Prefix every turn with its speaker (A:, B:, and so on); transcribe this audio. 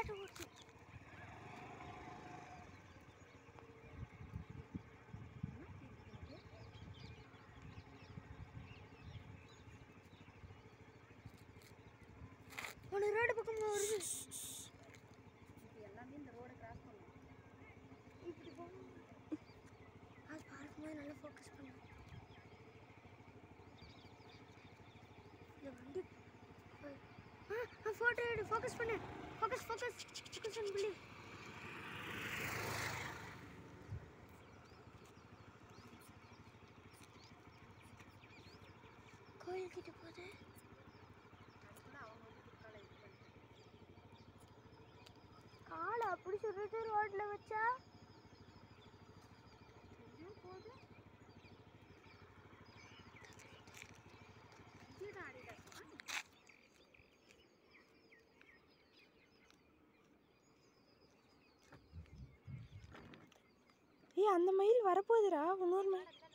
A: விளையாட்டு ஓடுது ஒன்று ரோடு பக்கம் வருது
B: இப்போ எல்லாமே இந்த ரோடை கிராஸ் பண்ணும்
A: இப்படி போகணும் அது பார்க்கும்போது நல்லா ஃபோக்கஸ் பண்ணு இந்த வண்டி போய்- ஆ ஆ ஃபோட்டோ எடு ஃபோக்கஸ் பண்ணு ஃபோக்கஸ் ஃபோக்கஸ் ஃபோக்கஸ் பண்ணு புள்ளி கோயில் கிட்ட போகுது
B: அதுக்குள்ள அவங்க வந்து குறுக்கால இது பண்ணிட்டு
A: காலை அப்படி சொல்லிட்டு ரோட்ல வச்சா
B: எங்கேயோ போகுது இங்கே தான் ஆடிட்டாங்க
C: ஏய் அந்த மயில் வரப்போகுதுடா இன்னொரு மயில்